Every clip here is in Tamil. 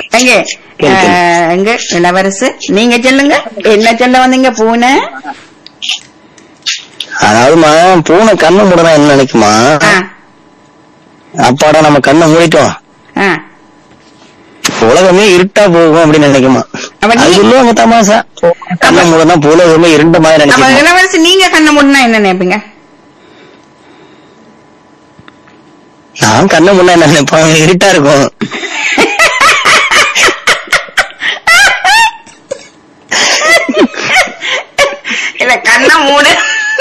எங்க அஹ், எங்க இளவரசு நீங்க சொல்லுங்க என்ன சொல்ல வந்தீங்க பூனை அதாவதுமா பூனை கண்ணு மூடனா என்ன நினைக்குமா ஆ, அப்பாடா நம்ம கண்ணை மூடிட்டோம் ஆ. உலகமே இருட்டா போகும் அப்படின்னு நினைக்குமா அப்ப நீ- அது சொல்லுவாங்க தமாசா கண்ணை மூடனா உலகமே இருண்ட மாதிரி அப்ப நினைக்குமா இளவரசி நீங்க கண்ணை மூடினா என்ன நினைப்பீங்க நான் கண்ணை மூடனா என்ன நினைப்பேன் இருட்டா இருக்கும் இல்ல கண்ணை மூடு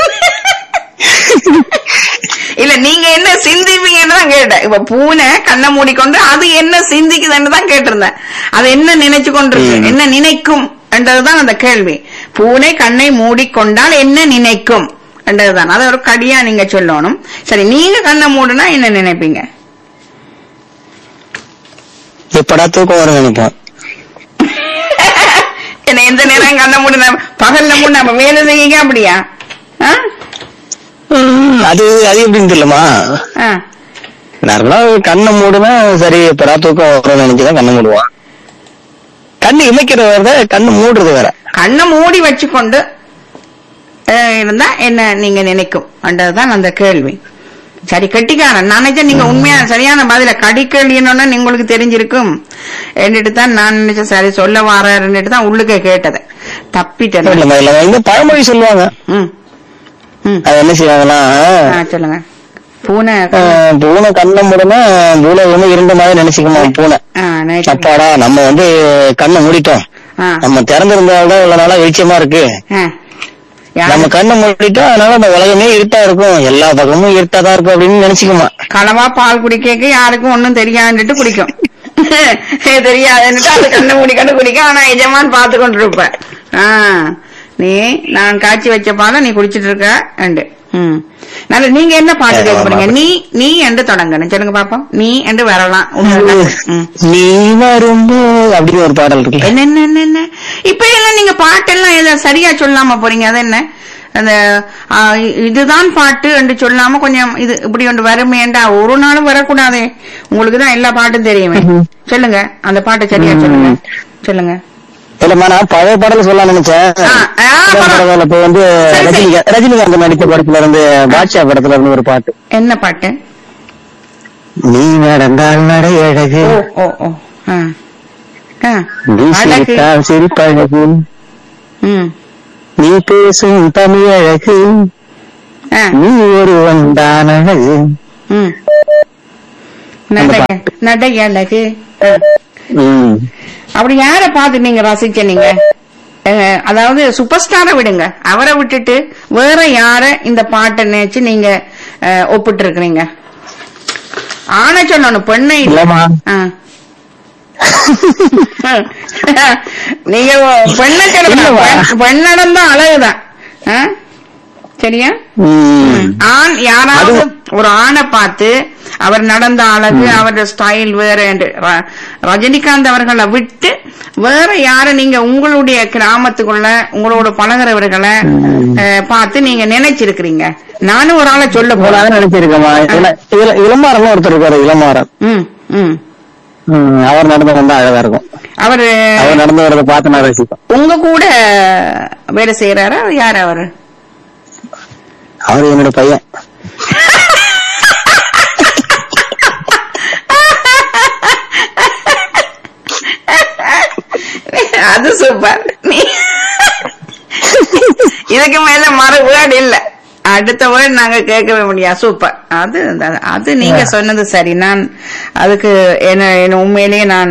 இல்ல நீங்க என்ன சிந்திப்பீங்கன்னு தான் கேட்டேன் இப்ப பூனை கண்ணை மூடிக்கொண்டு அது என்ன சிந்திக்குதுன்னு தான் கேட்டிருந்தேன் அது என்ன நினைச்சு கொண்டிருக்கு ம். என்ன நினைக்கும் என்றதுதான் அந்த கேள்வி பூனை கண்ணை மூடிக்கொண்டால் என்ன நினைக்கும் என்றதுதான் அதை ஒரு கடியா நீங்க சொல்லணும் சரி நீங்க கண்ணை மூடுனா என்ன நினைப்பீங்க எப்படா தூக்கம் வரும் நினைப்பேன் என்ன எந்த நேரம் கண்ணை மூடின பகல்ல மூணு நம்ம வேலை செய்யுங்க அப்படியா ஆ? ம், அது அது எப்படின்னு தெரியலமா ஆ. நார்மலா கண்ணை மூடுனா சரி எப்படா தூக்கம் வரும்னு நினைச்சுதான் கண்ணை மூடுவான் கண்ணு இமைக்கிறது வேற கண்ணு மூடுறது வேற கண்ணை மூடி வச்சுக்கொண்டு அஹ், இருந்தா என்ன நீங்க நினைக்கும் என்றதுதான் அந்த கேள்வி சரி கெட்டிக்காரன் நான் நினைச்சேன் நீங்க உண்மையா சரியான பதில கடி கேள்வின்னு உங்களுக்கு தெரிஞ்சிருக்கும் என்னட்டு தான் நான் நினைச்சேன் சரி சொல்ல வாரன்னுட்டு தான் உள்ளுக்கே கேட்டது தப்பிட்டேன் இல்ல இல்ல இந்த பழமொழி சொல்லுவாங்க ம் ம் அது என்ன செய்வாங்கன்னா ஆ, சொல்லுங்க பூனை அஹ், பூனை கண்ணை மூடனா பூலகமே இருண்ட மாதிரி நினைச்சுக்குமா பூனை ஆ, nice. அப்பாடா நம்ம வந்து கண்ணை மூடிட்டோம் ஆ, நம்ம திறந்திருந்தால்தான் இவ்வளவு நாளா வெளிச்சமா இருக்கு ஆ. யாரு- நம்ம கண்ணை மூடிட்டோம் அதனால அந்த உலகமே இருட்டா இருக்கும் எல்லா பக்கமும் இருட்டா தான் இருக்கும் அப்படின்னு நினைச்சுக்குமா களவா பால் குடிக்க யாருக்கும் ஒண்ணும் தெரியாதுன்னுட்டு குடிக்கும் தெரியாதுன்னுட்டு அது கண்ணு மூடிக்கண்டு குடிக்கும் ஆனா எஜமான் பார்த்து கொண்டு இருப்ப ஆ, நீ நான் காய்ச்சி வச்ச பாலை நீ குடிச்சிட்டு இருக்க அண்டு ம் நல்ல நீங்க என்ன பாட்டு கேட்க போறீங்க நீ நீ என்று தொடங்கணும் சொல்லுங்க பாப்போம் நீ என்று வரலாம் உங்க ம். நீ வரும்போது அப்படின்னு ஒரு பாடல் இருக்கு என்ன என்ன என்ன என்ன இப்ப எல்லாம் நீங்க பாட்டெல்லாம் எதை சரியா சொல்லாம போறீங்க அது என்ன அந்த ஆ, இதுதான் பாட்டு என்று சொல்லாம கொஞ்சம் இது இப்படி ஒன்று வருமேண்டா ஒரு நாளும் வரக்கூடாதே உங்களுக்கு தான் எல்லா பாட்டும் தெரியுமே சொல்லுங்க அந்த பாட்டை சரியா சொல்லுங்க சொல்லுங்க இல்லம்மா நான் பழைய பாடல் சொல்லலாம் நினைச்சேன் ஆ, ஆ, புது பரவா- படத்துல இப்ப வந்து சரி, சரி. ரஜினிகாந்த் ரஜினிகாந்த் நடித்த படத்துல இருந்து பாட்ஷா படத்துல இருந்து ஒரு பாட்டு என்ன பாட்டு நீ நடந்தால் நடை அழகு ஓ ஓ ஓ ஆ. ஆ. நீ அழகு சிரித்தால் சிரிப்பழகு ம் நீ பேசும் தமிழ் அழகு ஆ நீ ஒருவன் தான் அழகு ம் நடை நடை அழகு ஆ. ம். அப்படி யார பார்த்து நீங்க ரசிச்ச நீங்க அஹ், அதாவது சூப்பர் ஸ்டாரை விடுங்க அவரை விட்டுட்டு வேற யார இந்த பாட்டை நினைச்சு நீங்க ஒப்பிட்டு இருக்கிறீங்க ஆன சொல்லணும் பெண்ணை இல்ல. இல்லம்மா ஆ. நீங்க பெண்ணை இல்லவா? சொல்லணும் பெண்ணடம் தான் அழகுதான் ஆ? சரியா ம். ஆண் யாராவது அது- ஒரு ஆணை பார்த்து அவர் நடந்த அழகு அவருடைய ஸ்டைல் வேற என்று ர- ரஜினிகாந்த் அவர்களை விட்டு வேற யார நீங்க உங்களுடைய கிராமத்துக்குள்ள உங்களோட பழகிறவர்களை அஹ், பார்த்து நீங்க நினைச்சிருக்கிறீங்க நானும் ஒரு ஆளை சொல்ல போறேன் போலாதான் நினைச்சிருக்கேம்மா இள- இள- இளமாறன் ஒருத்தர் இருக்காரு இளமாறன் ம் ம் ம், அவர் நடந்து வந்தா அழகா இருக்கும் அவரு அவர் நடந்து வரத பார்த்து நான் ரசிப்பேன் உங்க கூட வேலை செய்யறாரா யார் அவரு அவர் என்னோட பையன் அது சூப்பர் நீ இதுக்கு மேல மறு வேர்டு இல்ல அடுத்த வேர்டு நாங்க கேட்கவே முடியாது சூப்பர் அது அந்த- அது நீங்க சொன்னது சரி நான் அதுக்கு என்ன என்ன உண்மையிலேயே நான்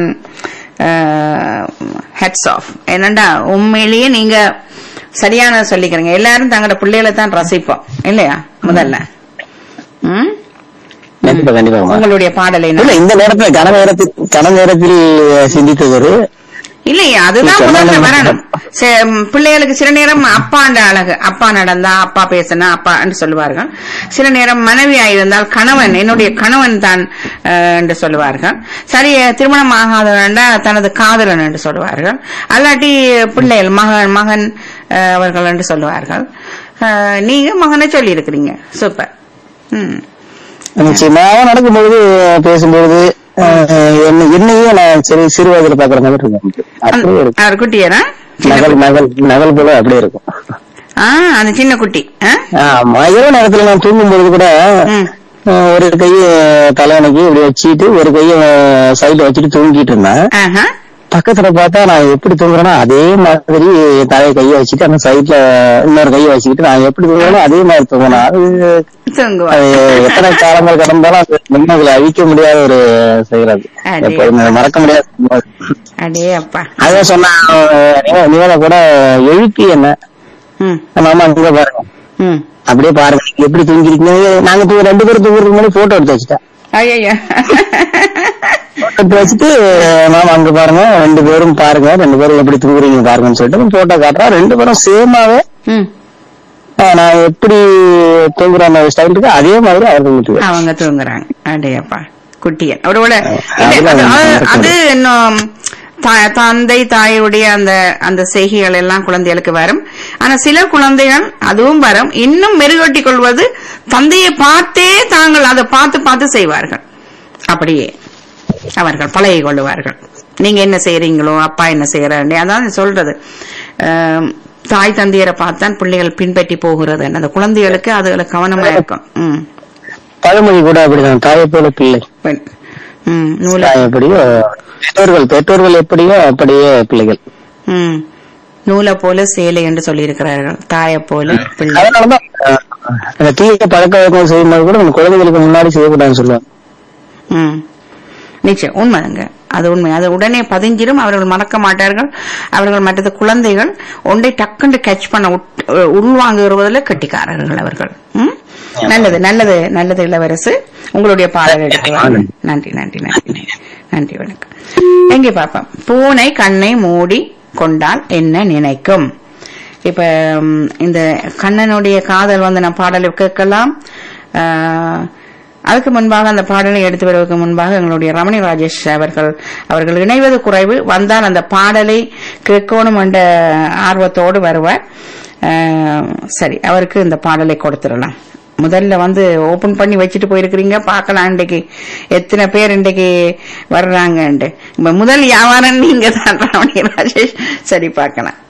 ஹெட்ஸ் ஆஃப் என்னண்டா உண்மையிலேயே நீங்க சரியான சொல்லிக்கிறீங்க எல்லாரும் தங்களோட பிள்ளைகளை தான் ரசிப்போம் இல்லையா முதல்ல ம்? கண்டிப்பா கண்டிப்பா உங்களுடைய பாடலை நான் இல்ல இந்த நேரத்துல கன நேரத்தில் கன நேரத்தில் சிந்தித்தது இல்லையா அதுதான் நீ முதல்ல சொன்னாலும் வரணும் சே- ம், பிள்ளைகளுக்கு சில நேரம் அப்பாண்ட அழகு அப்பா நடந்தா அப்பா பேசினா அப்பா என்று சொல்லுவார்கள் சில நேரம் மனைவியா இருந்தால் கணவன் என்னுடைய கணவன் தான் அஹ், என்று சொல்லுவார்கள் சரி திருமணம் ஆகாதவன்டா தனது காதலன் என்று சொல்லுவார்கள் அல்லாட்டி பிள்ளைகள் மகன் மகன் அஹ், அவர்கள் என்று சொல்லுவார்கள் அஹ், நீங்க மகனை சொல்லி இருக்கிறீங்க சூப்பர் ம் நிச்சயமா நடக்கும்பொழுது பேசும்பொழுது அஹ், என்ன என்னையே நான் சிறு சிறு வயதுல பாக்குற மாதிரி இருக்கும் எனக்கு. அப்படியே இருக்கும் அவர் குட்டியரா நகல் நகல் நகல் போல அப்படியே இருக்கும் ஆ அந்த சின்ன குட்டி ஆ? ஆமா இரவு நேரத்துல நான் தூங்கும் பொழுது கூட ம். அஹ், ஒரு கைய தலைவனைக்கு இப்படி வச்சுட்டு ஒரு கைய சைடுல வச்சுட்டு தூங்கிட்டு இருந்தேன் ஆஹா. பக்கத்துல பார்த்தா நான் எப்படி தூங்குறேனோ அதே மாதிரி தலைய கைய வச்சுட்டு அந்த சைட்ல இன்னொரு கைய வச்சுக்கிட்டு நான் எப்படி தூங்குறேனோ அதே மாதிரி தூங்கினேன் அது தூங்குவா அது எத்தனை காலங்கள் கடந்தாலும் அது நிம்மதியில அழிக்க முடியாத ஒரு செயல் அடே. எப்போதுமே மறக்க முடியாத சம்பவம். அடே அப்பா அதான் சொன்ன நிவேதா கூட எழுப்பி என்ன ம் மாமா அங்க பாருங்க ம் அப்படியே பாருங்க நீங்க எப்படி தூங்கிருக்கீங்க நாங்க தூங்க ரெண்டு பேரும் தூங்குறதுக்கு முன்னாடி போட்டோ எடுத்து வச்சுட்டேன் ஐயா போட்டோ எடுத்து வச்சுட்டு மாமா அங்க பாருங்க ரெண்டு பேரும் பாருங்க ரெண்டு பேரும் எப்படி தூங்குறீங்க பாருங்கன்னு சொல்லிட்டு போட்டோ காட்டுறோம் ரெண்டு பேரும் சேமாவே ம் நான் எப்படி தூங்குற அந்த ஸ்டைல் இருக்கு அதே மாதிரி அவர் தூங்கிட்டு அவங்க தூங்குறாங்க அடேப்பா குட்டியன் அவரோட அதுதான் இல்ல, அது- அது- மறக்க அது இன்னும் த- தந்தை தாயுடைய அந்த அந்த செய்கைகள் எல்லாம் குழந்தைகளுக்கு வரும் ஆனா சில குழந்தைகள் அதுவும் வரும் இன்னும் மெருகூட்டிக் கொள்வது தந்தையை பார்த்தே தாங்கள் அதை பார்த்து பார்த்து செய்வார்கள் அப்படியே அவர்கள் பழகிக் கொள்ளுவார்கள் நீங்க என்ன செய்யறீங்களோ அப்பா என்ன செய்யறாரு அதான் சொல்றது ஆம், தாய் தந்தையரை பார்த்தான் பிள்ளைகள் பின்பற்றி போகிறது அந்த குழந்தைகளுக்கு அதுல கவனமா இருக்கும் ம் பழமொழி கூட அப்படிதான் தாயை போல பிள்ளை பெண். ம் நூல தாய் எப்படியோ பெற்றோர்கள் பெற்றோர்கள் எப்படியோ அப்படியே பிள்ளைகள் ம் நூலை போல சேலை என்று சொல்லியிருக்கிறார்கள் தாயை போல பிள்ளை அதனாலதான் அஹ், அந்த தீய பழக்க வழக்கம் செய்யும்போது கூட நம்ம குழந்தைகளுக்கு முன்னாடி செய்யக்கூடாதுன்னு சொல்லுவாங்க ம் நிச்சயம் உண்மைங்க அது உண்மை அது உடனே பதிஞ்சிடும் அவர்கள் மறக்க மாட்டார்கள் அவர்கள் மற்றது குழந்தைகள் ஒன்றை டக்குன்னு கேட்ச் பண்ண உட்- உள்வாங்குவதில் கெட்டிக்காரர்கள் அவர்கள் ம்? நல்லது நல்லது நல்லது இளவரசு உங்களுடைய பாடல் எடுத்து வாங்க. நன்றி நன்றி நன்றி நன்றி. நன்றி வணக்கம் எங்கே பார்ப்போம் பூனை கண்ணை மூடி கொண்டால் என்ன நினைக்கும் இப்ப ம், இந்த கண்ணனுடைய காதல் வந்து நான் பாடலை கேட்கலாம் ஆஹ், அதுக்கு முன்பாக அந்த பாடலை எடுத்து வருவதற்கு முன்பாக எங்களுடைய ரமணி ராஜேஷ் அவர்கள் அவர்கள் இணைவது குறைவு வந்தால் அந்த பாடலை கேட்கணும் என்ற ஆர்வத்தோடு வருவார் ஆஹ், சரி அவருக்கு இந்த பாடலை கொடுத்துடலாம் முதல்ல வந்து ஓபன் பண்ணி வச்சுட்டு போயிருக்கிறீங்க பார்க்கலாம் இன்றைக்கு எத்தனை பேர் இன்றைக்கு வர்றாங்கன்ட்டு இப்ப முதல் வியாபாரம் நீங்க தான் ரமணி ராஜேஷ் சரி பார்க்கலாம்